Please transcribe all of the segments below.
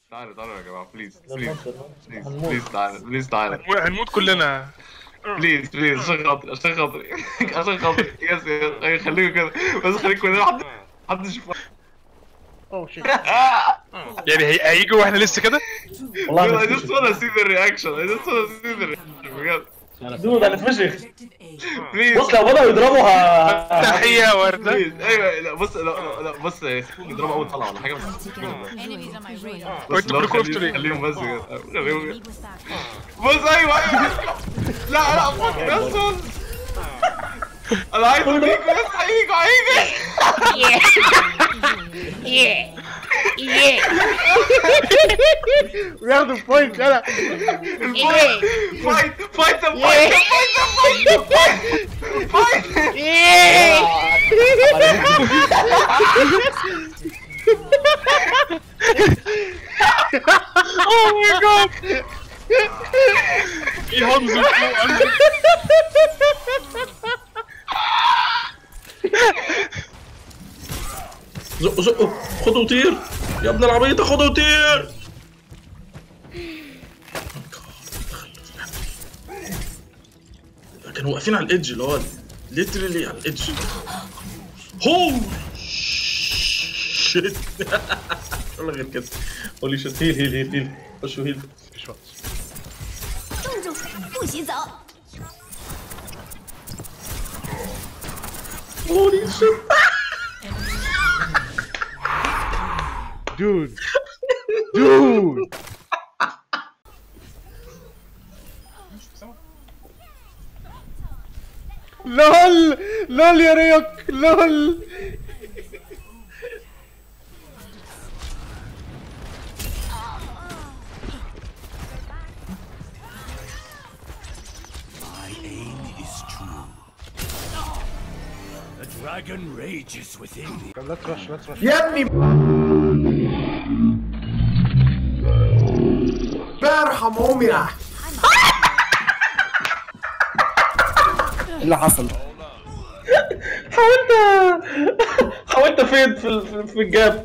تعالوا تعالوا يا جماعه بليز ده بليز المنطق بليز هنموت بليز تعالوا بليز تعالوا هنموت- هنموت كلنا بليز بليز عشان خاطري عشان خاطري عشان خاطري يس يس أيوة، خليكم كده بس خليكم كده حد حد يشوف اوه شيت يعني هي- هيجوا واحنا لسه كده والله I انا just wanna see the reaction I just wanna see the reaction بجد دود انا اتفشخ بليز بص لو بدأوا يضربوا ه- تحيه ورده بليز ايوه لا بص لا لا لا، بص سيبهم يضربوا اول طلعه ولا حاجه بس Enemies on my radar. بس وانتوا لو كلكم رحتوا خليهم ليه؟ خليهم بس كده خليهم Lead with that. بص ايوه ايوه لا لا فك بس بص انا عايز اجيكوا بس هيجوا هيجي بياخدوا بوينت لا فايت فايت فايت فايت فايت فايت فايت اوه ماي جاد ايه همزه فوق أنزل. زقوا زقوا خدوا وطير يا ابن العبيطة خدوا وطير كانوا واقفين على الايدج اللي هو ليترلي على الايدج هو شيت ولا غير كده هولي شيت هيل هيل هيل هيل خشوا هيل 冻住，不许走。 هولي شيت dude dude لول لول يا ريوك لول The dragon rages within me. let's rush let's rush يا ابني بارحم امي يا اللي حصل حاولت حاولت افيد في ال- في الجاب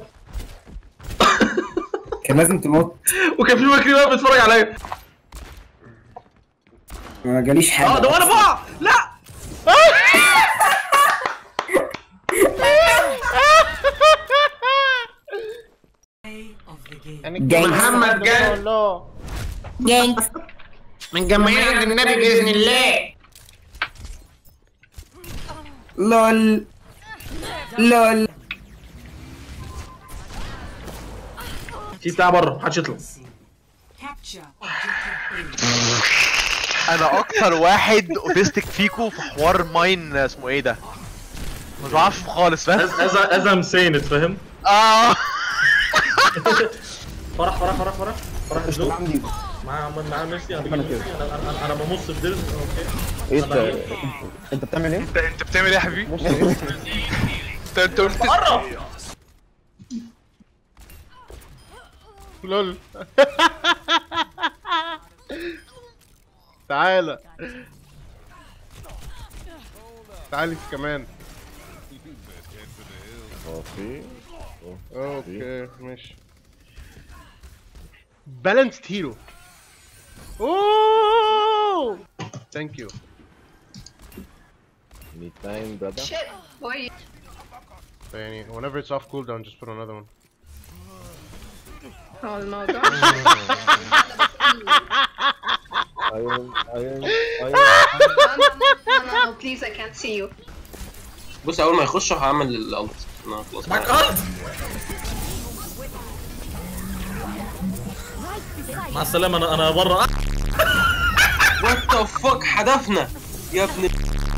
كان لازم تموت وكان في مكري واقف بيتفرج عليا ما جاليش حاجه اه ده وانا بقع لا جاي محمد جاي جاي من جمعية النبي بإذن الله لول لول في بتاع بره محدش يطلع انا اكتر واحد اوتستيك فيكو في حوار ماين اسمه ايه ده مش بعرفش خالص فاهم از از ام سين فاهم اه فرح فرح فرح فرح فرح الزوج عندي مع مع ميسي انا أنا كده. انا انا انا بمص في ديرز اوكي ايه انت انت بتعمل ايه؟ انت انت بتعمل ايه يا حبيبي انت انت قلت قرب لول تعالى تعالي انت كمان اوكي ماشي بالانسد هيرو اوه ثانك يو Shit, boy. يعني whenever it's off cooldown just put another one Oh no, gosh. no, no, no, no, please, I can't see you. بص اول ما يخشوا هعمل الالت انا خلاص معاك ارض مع السلامه انا انا بره وات ذا فك حدفنا يا ابن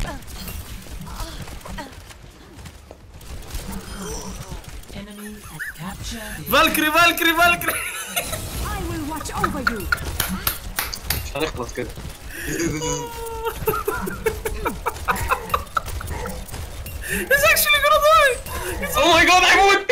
فالكري فالكري فالكري I will watch over you. مش هنخلص كده He's actually gonna die او ماي جاد هيموت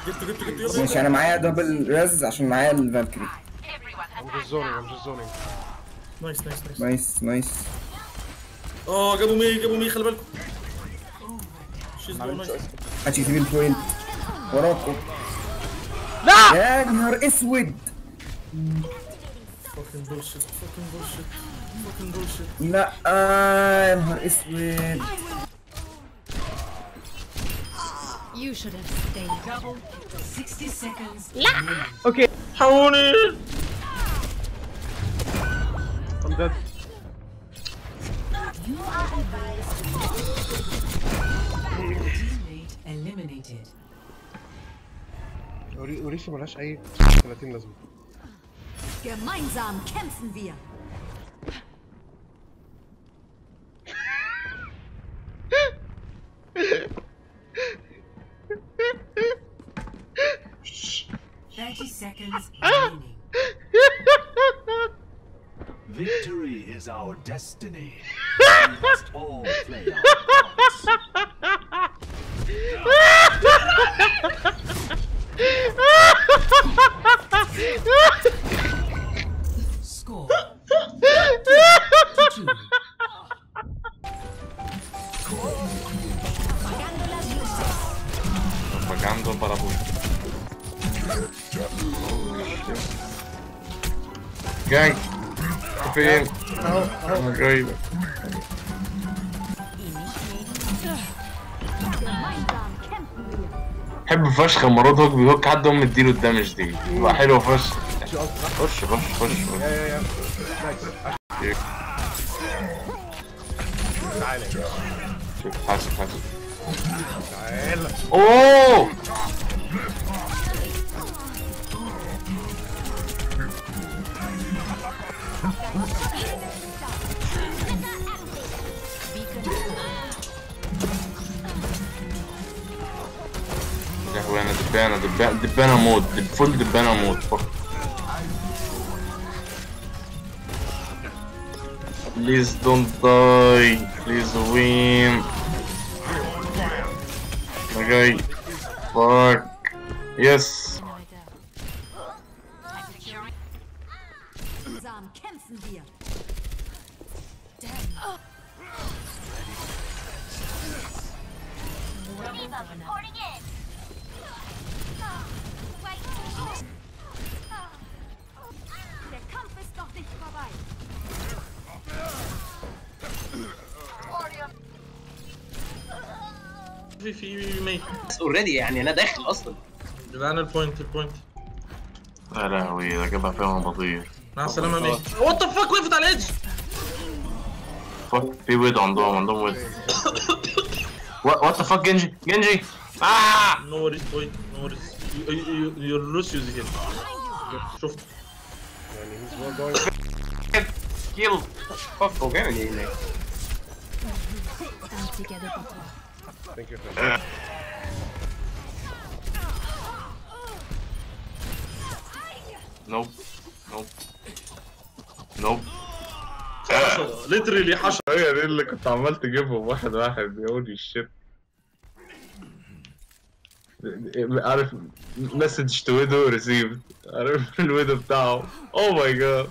جبته جبته جبته يلا ماشي انا معايا دبل ريز عشان معايا الفالكري I'm just zoning I'm just zoning نايس نايس نايس نايس نايس اه جابوا مي جابوا مي خلي بالكم شيز لو نايس محدش يسيب البوينت وراكم لا يا نهار اسود فاكين بولشيت فاكين بولشيت فاكين بولشيت لا آه، يا نهار اسود You should have stayed. 60 seconds. حقوني I'm dead Eliminated. وري- وريشة ملهاش أي 30 لازمة Gemeinsam kämpfen wir. Thirty seconds remaining. Victory is our destiny. we must all play our parts. Score. Propaganda para جاي فين؟ انا جاي بحب فشخ المرات هوك بيهوك حد هم مديله الدمج دي بقى حلو فشخ خش خش خش يا يا يا نايس تعالى شوف حاسب حاسب تعالى اوه يا لهوي انا دبانه دبانه دبانه مود دب فل دبانه مود فك Please don't die. Please win. Okay. Fuck. Yes. Gemeinsam kämpfen wir. Der Kampf ist noch nicht vorbei. في في مي اوريدي يعني انا داخل اصلا جدعان البوينت البوينت يا لهوي ده جابها فيها بطير مع السلامة مي وات ذا فاك وقفت على الايدج فك في ويد عندهم عندهم ويد وات ذا فك جنجي جنجي آه نو وريز بوينت نو وريز يور لوس يوز هيل شفت يعني he's well going كيل فك هو جامد يعني Stand together, Butler. thank you friend نوب نوب نوب ليترلي حشر هي دي اللي كنت عمال تجيبهم واحد واحد يقول الشيت عارف مسج تو ويدو ريسيفد عارف الويدو بتاعه اوه ماي جاد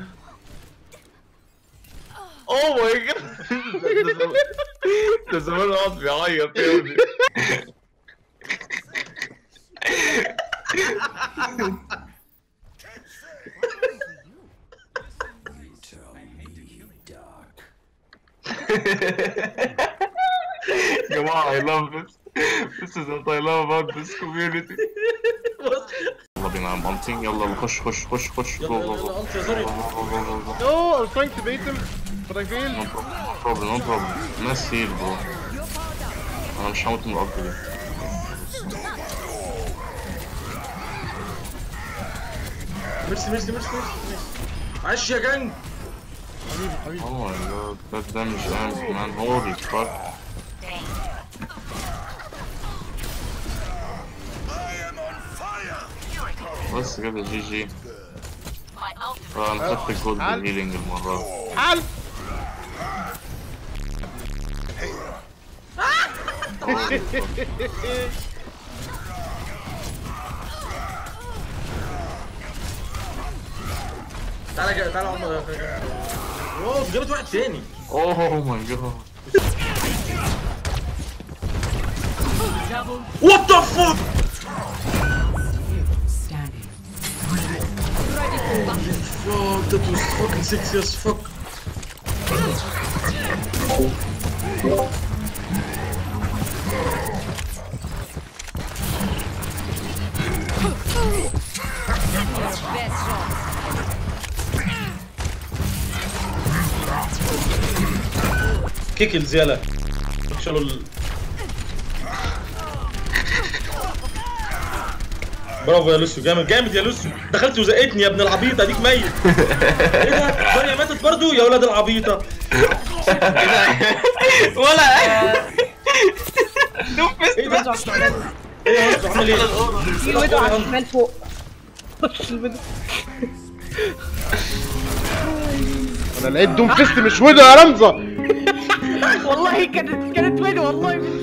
اوه ماي جاد ده زمان قاعد بيعيط يا ابني يا جماعة I love this This is what I love about this community يلا بينا I'm hunting يلا خش خش خش خش go يلا go go يلا انت يا سوري go go go go no I was trying to bait him but I failed No problem no problem ناس هيل برو انا مش هموت من الارض دي ميرسي ميرسي ميرسي ميرسي عاش يا جنج Oh my god that damage amp man holy fuck بس كده جي جي اه انا خدت الجولد هيلينج المرة دي. حل Holy fuck. تعالى جا- تعالى عمر اوه جابت واحد تاني اوه ماي جاد وات ذا فوك Standing. Fuck, that was fucking sexy as fuck. كيكلز يلا شالوا ال... برافو يا لوسيو جامد جامد يا لوسيو دخلت وزقتني يا ابن العبيطه اديك ميت ايه ده دنيا ماتت برضو يا ولاد العبيطه ولا ايه ده ايه يا هندو عامل ايه في ويدو على الشمال فوق خش الويدو انا لقيت دوم فيست مش ويدو يا رمزه والله كانت كانت ويدو والله من